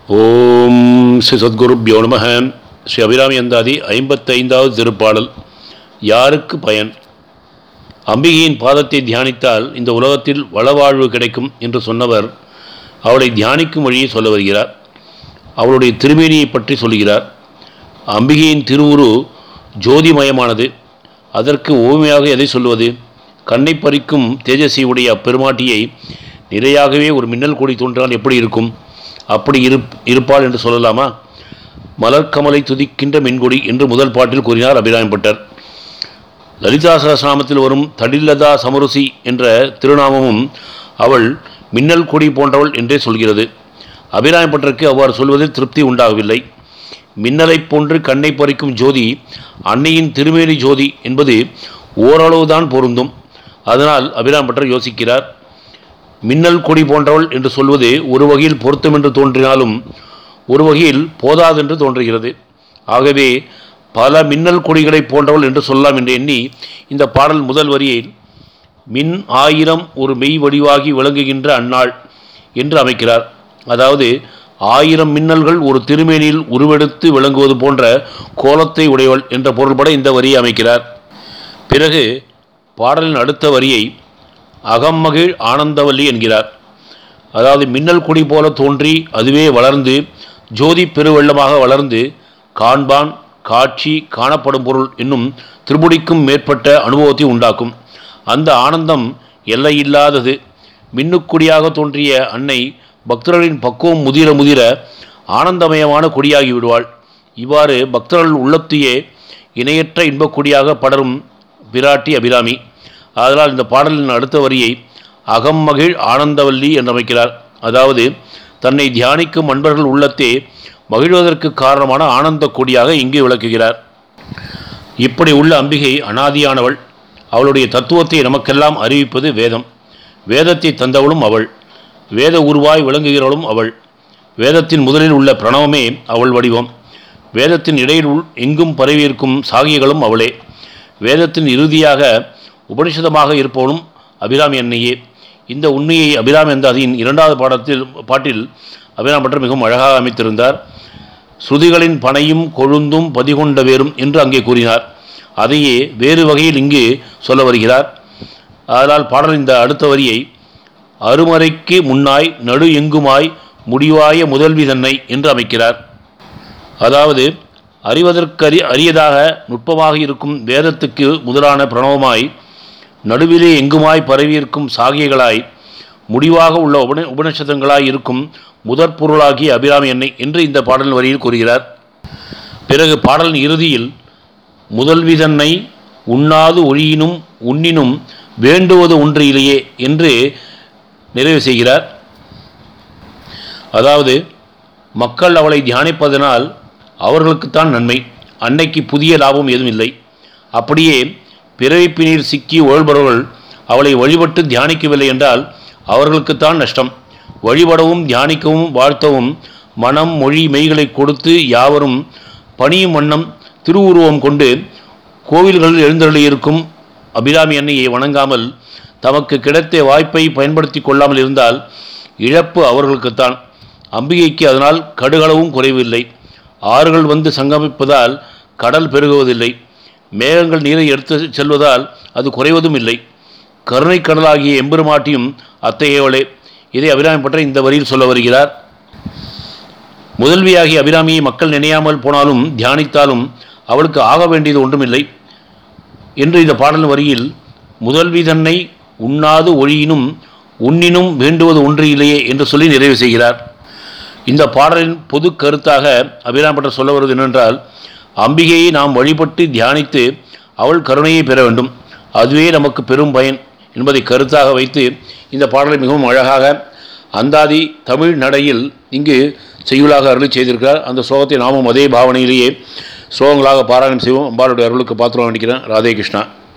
ஓம் ஸ்ரீ சத்குருப்யோ நம ஸ்ரீ அபிராமி அந்தாதி ஐம்பத்தைந்தாவது திருப்பாடல் யாருக்கு பயன் அம்பிகையின் பாதத்தை தியானித்தால் இந்த உலகத்தில் வளவாழ்வு கிடைக்கும் என்று சொன்னவர் அவளை தியானிக்கும் வழியை சொல்ல வருகிறார் அவளுடைய திருமேனியை பற்றி சொல்கிறார் அம்பிகையின் திருவுரு ஜோதிமயமானது அதற்கு ஓமையாக எதை சொல்வது கண்ணை பறிக்கும் தேஜஸியுடைய அப்பெருமாட்டியை நிறையாகவே ஒரு மின்னல் கொடி தோன்றினால் எப்படி இருக்கும் அப்படி இருப் இருப்பாள் என்று சொல்லலாமா மலர்கமலை துதிக்கின்ற மின்கொடி என்று முதல் பாட்டில் கூறினார் அபிராமப்பட்டர் லலிதா சகசிரநாமத்தில் வரும் தடில்லதா சமருசி என்ற திருநாமமும் அவள் மின்னல் கொடி போன்றவள் என்றே சொல்கிறது அபிராமப்பட்டருக்கு அவ்வாறு சொல்வதில் திருப்தி உண்டாகவில்லை மின்னலைப் போன்று கண்ணை பறிக்கும் ஜோதி அன்னையின் திருமேனி ஜோதி என்பது ஓரளவுதான் பொருந்தும் அதனால் அபிராம்பட்டர் யோசிக்கிறார் மின்னல் கொடி போன்றவள் என்று சொல்வது ஒரு வகையில் பொருத்தம் என்று தோன்றினாலும் ஒரு வகையில் போதாதென்று தோன்றுகிறது ஆகவே பல மின்னல் கொடிகளைப் போன்றவள் என்று சொல்லலாம் என்று எண்ணி இந்த பாடல் முதல் வரியில் மின் ஆயிரம் ஒரு மெய் வடிவாகி விளங்குகின்ற அந்நாள் என்று அமைக்கிறார் அதாவது ஆயிரம் மின்னல்கள் ஒரு திருமேனியில் உருவெடுத்து விளங்குவது போன்ற கோலத்தை உடையவள் என்ற பொருள்பட இந்த வரியை அமைக்கிறார் பிறகு பாடலின் அடுத்த வரியை அகம்மகிழ் ஆனந்தவல்லி என்கிறார் அதாவது மின்னல் கொடி போல தோன்றி அதுவே வளர்ந்து ஜோதி பெருவெள்ளமாக வளர்ந்து காண்பான் காட்சி காணப்படும் பொருள் என்னும் திருமுடிக்கும் மேற்பட்ட அனுபவத்தை உண்டாக்கும் அந்த ஆனந்தம் எல்லையில்லாதது மின்னுக்குடியாக தோன்றிய அன்னை பக்தர்களின் பக்குவம் முதிர முதிர ஆனந்தமயமான கொடியாகி விடுவாள் இவ்வாறு பக்தர்கள் உள்ளத்தையே இணையற்ற இன்பக்கொடியாக படரும் பிராட்டி அபிராமி அதனால் இந்த பாடலின் அடுத்த வரியை அகம்மகிழ் ஆனந்தவல்லி என்று அமைக்கிறார் அதாவது தன்னை தியானிக்கும் அன்பர்கள் உள்ளத்தே மகிழ்வதற்கு காரணமான ஆனந்த கொடியாக இங்கே விளக்குகிறார் இப்படி உள்ள அம்பிகை அனாதியானவள் அவளுடைய தத்துவத்தை நமக்கெல்லாம் அறிவிப்பது வேதம் வேதத்தை தந்தவளும் அவள் வேத உருவாய் விளங்குகிறவளும் அவள் வேதத்தின் முதலில் உள்ள பிரணவமே அவள் வடிவம் வேதத்தின் இடையில் உள் எங்கும் பரவியிருக்கும் சாகியங்களும் அவளே வேதத்தின் இறுதியாக உபனிஷதமாக இருப்பவனும் அபிராமி அன்னையே இந்த உண்மையை அபிராமி அந்தாதியின் இரண்டாவது பாடத்தில் பாட்டில் அபிராம் பட்டர் மிகவும் அழகாக அமைத்திருந்தார் ஸ்ருதிகளின் பனையும் கொழுந்தும் பதிகொண்ட வேரும் என்று அங்கே கூறினார் அதையே வேறு வகையில் இங்கு சொல்ல வருகிறார் அதனால் பாடல் இந்த அடுத்த வரியை அருமறைக்கு முன்னாய் நடு எங்குமாய் முடிவாய முதல்வி தன்னை என்று அமைக்கிறார் அதாவது அறிவதற்கறி அரியதாக நுட்பமாக இருக்கும் வேதத்துக்கு முதலான பிரணவமாய் நடுவிலே எங்குமாய் பரவியிருக்கும் சாகியங்களாய் முடிவாக உள்ள உபன உபனிஷதங்களாய் இருக்கும் முதற் பொருளாகிய அபிராமி எண்ணெய் என்று இந்த பாடல் வரியில் கூறுகிறார் பிறகு பாடலின் இறுதியில் முதல்வி தன்னை உண்ணாது ஒழியினும் உண்ணினும் வேண்டுவது ஒன்றிலேயே என்று நிறைவு செய்கிறார் அதாவது மக்கள் அவளை தியானிப்பதனால் அவர்களுக்குத்தான் நன்மை அன்னைக்கு புதிய லாபம் ஏதும் இல்லை அப்படியே பிறவிப்பினீர் சிக்கி உழல்பவர்கள் அவளை வழிபட்டு தியானிக்கவில்லை என்றால் அவர்களுக்குத்தான் நஷ்டம் வழிபடவும் தியானிக்கவும் வாழ்த்தவும் மனம் மொழி மெய்களை கொடுத்து யாவரும் பணியும் வண்ணம் திருவுருவம் கொண்டு கோவில்களில் எழுந்தருளியிருக்கும் அபிராமி அன்னையை வணங்காமல் தமக்கு கிடைத்த வாய்ப்பை பயன்படுத்தி கொள்ளாமல் இருந்தால் இழப்பு அவர்களுக்குத்தான் அம்பிகைக்கு அதனால் கடுகளவும் குறைவில்லை ஆறுகள் வந்து சங்கமிப்பதால் கடல் பெருகுவதில்லை மேகங்கள் நீரை எடுத்து செல்வதால் அது குறைவதும் இல்லை கருணை கடலாகிய எம்பெருமாட்டியும் அத்தகையவளே இதை அபிராமி பற்ற இந்த வரியில் சொல்ல வருகிறார் முதல்வியாகிய அபிராமியை மக்கள் நினையாமல் போனாலும் தியானித்தாலும் அவளுக்கு ஆக வேண்டியது ஒன்றுமில்லை என்று இந்த பாடல் வரியில் முதல்வி தன்னை உண்ணாது ஒழியினும் உண்ணினும் வேண்டுவது ஒன்று இல்லையே என்று சொல்லி நிறைவு செய்கிறார் இந்த பாடலின் பொது கருத்தாக அபிராம்பட்டர் சொல்ல வருவது என்னென்றால் அம்பிகையை நாம் வழிபட்டு தியானித்து அவள் கருணையை பெற வேண்டும் அதுவே நமக்கு பெரும் பயன் என்பதை கருத்தாக வைத்து இந்த பாடலை மிகவும் அழகாக அந்தாதி தமிழ் நடையில் இங்கு செய்யுளாக அருளி செய்திருக்கிறார் அந்த ஸ்லோகத்தை நாமும் அதே பாவனையிலேயே ஸ்லோகங்களாக பாராயணம் செய்வோம் அம்பாளுடைய அருளுக்கு பாத்திரம் வேண்டிக்கிறேன் ராதே கிருஷ்ணா